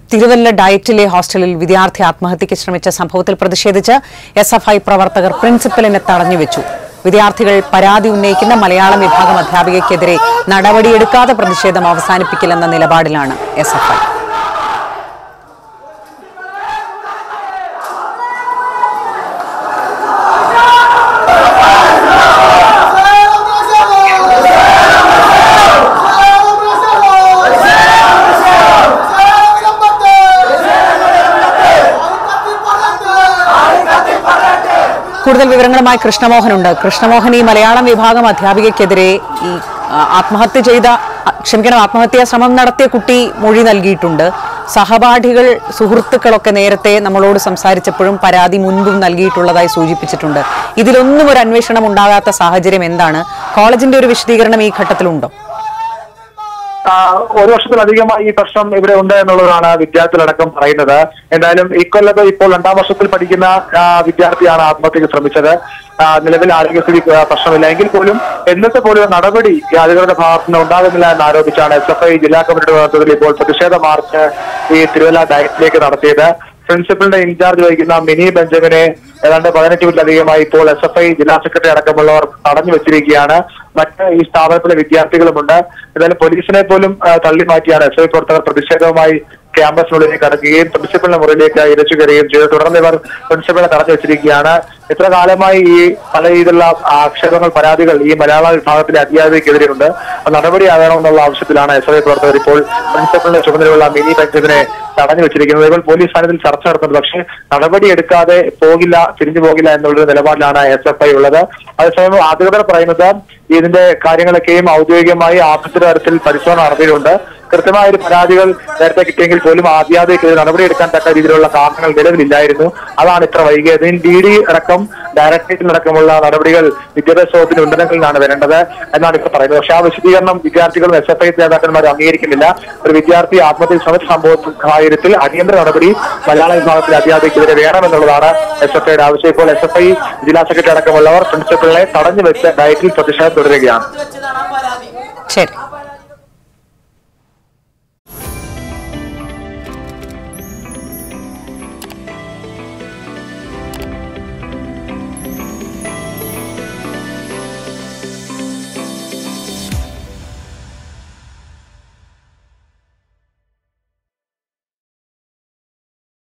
തിരുവല്ല ഡയറ്റിലെ ഹോസ്റ്റലിൽ വിദ്യാർത്ഥി ആത്മഹത്യയ്ക്ക് ശ്രമിച്ച സംഭവത്തിൽ പ്രതിഷേധിച്ച് എസ് എഫ് ഐ പ്രവർത്തകർ പ്രിൻസിപ്പലിനെ തടഞ്ഞുവെച്ചു വിദ്യാർത്ഥികൾ പരാതി ഉന്നയിക്കുന്ന മലയാളം വിഭാഗം അധ്യാപികയ്ക്കെതിരെ നടപടിയെടുക്കാതെ പ്രതിഷേധം അവസാനിപ്പിക്കില്ലെന്ന നിലപാടിലാണ് എസ് എഫ് ഐ കൂടുതൽ വിവരങ്ങളുമായി കൃഷ്ണമോഹനുണ്ട് കൃഷ്ണമോഹൻ ഈ മലയാളം വിഭാഗം അധ്യാപികയ്ക്കെതിരെ ഈ ആ, ആത്മഹത്യ ചെയ്ത ആ, ക്ഷമിക്കണം ആത്മഹത്യാ ശ്രമം നടത്തിയ കുട്ടി മൊഴി നൽകിയിട്ടുണ്ട് സഹപാഠികൾ സുഹൃത്തുക്കളൊക്കെ നേരത്തെ നമ്മളോട് സംസാരിച്ചപ്പോഴും പരാതി മുൻപും നൽകിയിട്ടുള്ളതായി സൂചിപ്പിച്ചിട്ടുണ്ട് ഇതിലൊന്നും ഒരു അന്വേഷണം ഉണ്ടാകാത്ത സാഹചര്യം എന്താണ് കോളേജിന്റെ ഒരു വിശദീകരണം ഈ ഘട്ടത്തിലുണ്ടോ ആ, ഒരു വർഷത്തിലധികമായി ഈ പ്രശ്നം ഇവിടെ ഉണ്ട് എന്നുള്ളതാണ് വിദ്യാർത്ഥികളടക്കം പറയുന്നത് എന്തായാലും ഇക്കൊല്ലത്ത് ഇപ്പോൾ രണ്ടാം വർഷത്തിൽ പഠിക്കുന്ന ആ, വിദ്യാർത്ഥിയാണ് ആത്മഹത്യക്ക് ശ്രമിച്ചത് ആ, നിലവിൽ ആരോഗ്യസ്ഥിതി ആ, പ്രശ്നമില്ല എങ്കിൽ പോലും എന്നത്തെ പോലും ഒരു നടപടി ഈ അധികൃതരുടെ ഭാഗത്തു നിന്ന് ഉണ്ടാകുന്നില്ല എന്ന് ആരോപിച്ചാണ് എസ് എഫ് ഐ ജില്ലാ കമ്മിറ്റിയുടെ നേതൃത്വത്തിൽ ഇപ്പോൾ പ്രതിഷേധ മാർച്ച് ഈ തിരുവല്ല ഡയറ്റിലേക്ക് നടത്തിയത് പ്രിൻസിപ്പലിന്റെ ഇൻചാർജ് വഹിക്കുന്ന മിനി ബെഞ്ചമിനെ ഏതാണ്ട് പതിനെട്ട് മിനിറ്റിലധികമായി ഇപ്പോൾ എസ് എഫ് ഐ ജില്ലാ സെക്രട്ടറി അടക്കമുള്ളവർ തടഞ്ഞു വെച്ചിരിക്കുകയാണ് മറ്റ് ഈ സ്ഥാപനത്തിലെ വിദ്യാർത്ഥികളുമുണ്ട് എന്തായാലും പോലീസിനെ പോലും ആ, തള്ളി മാറ്റിയാണ് എസ് ഐ പ്രവർത്തകർ പ്രതിഷേധവുമായി ക്യാമ്പസിനുള്ളിലേക്ക് കടക്കുകയും പ്രിൻസിപ്പലിന്റെ മുറിയിലേക്ക് ഇരച്ചു കയറുകയും ചെയ്തു തുടർന്ന് ഇവർ പ്രിൻസിപ്പലിനെ തടഞ്ഞു വെച്ചിരിക്കുകയാണ് ഇത്ര കാലമായി ഈ പല രീതിയിലുള്ള ആക്ഷേപങ്ങൾ പരാതികൾ ഈ മലയാള വിഭാഗത്തിലെ അധ്യാപികയ്ക്കെതിരെയുണ്ട് അത് നടപടിയാകണമെന്നുള്ള ആവശ്യത്തിലാണ് എസ് ഐ പ്രവർത്തകർ ഇപ്പോൾ പ്രിൻസിപ്പലിന്റെ ചുമതലയുള്ള മിനി ബെഞ്ചമിനെ തടഞ്ഞു വെച്ചിരിക്കുന്നത് ഇപ്പോൾ പോലീസ് സാന്നിധ്യത്തിൽ ചർച്ച നടത്തുന്നത് പക്ഷേ നടപടി എടുക്കാതെ പോകില്ല തിരിഞ്ഞു പോകില്ല എന്നുള്ളൊരു നിലപാടിലാണ് എസ് എഫ് ഐ ഉള്ളത് അതേസമയം അധികൃതർ പറയുന്നത് ഇതിന്റെ കാര്യങ്ങളൊക്കെയും ഔദ്യോഗികമായി ആഭ്യന്തര തലത്തിൽ പരിശോധന നടത്തിയിട്ടുണ്ട് കൃത്യമായ ഒരു പരാതികൾ നേരത്തെ കിട്ടിയെങ്കിൽ പോലും ആദ്യാതെക്കെതിരെ നടപടിയെടുക്കാൻ തക്ക രീതിയിലുള്ള കാരണങ്ങൾ നിലവിലില്ലായിരുന്നു അതാണ് ഇത്ര വൈകിയത് ഇതിന് ഡി ഡി അടക്കം ഡയറക്ടറേറ്റിലടക്കമുള്ള നടപടികൾ വിദ്യാഭ്യാസ വകുപ്പിന്റെ ഉന്നതങ്ങളിലാണ് വരേണ്ടത് എന്നാണ് ഇപ്പോൾ പറയുന്നത് പക്ഷേ ആ വിശദീകരണം വിദ്യാർത്ഥികളും എസ് എഫ് ഐ നേതാക്കന്മാരും അംഗീകരിക്കുന്നില്ല ഒരു വിദ്യാർത്ഥി ആത്മഹത്യ ശ്രമിച്ച സംഭവ സാഹചര്യത്തിൽ അടിയന്തര നടപടി മലയാള വിഭാഗത്തിലെ അധ്യാപികയ്ക്കെതിരെ വേണമെന്നുള്ളതാണ് എസ് എഫ് ഐയുടെ ആവശ്യം ഇപ്പോൾ എസ് എഫ് ഐ ജില്ലാ സെക്രട്ടറി അടക്കമുള്ളവർ പ്രിൻസിപ്പലിനെ തടഞ്ഞു വെച്ച് ഡയറ്റിൽ പ്രതിഷേധം തുടരുകയാണ് ശരി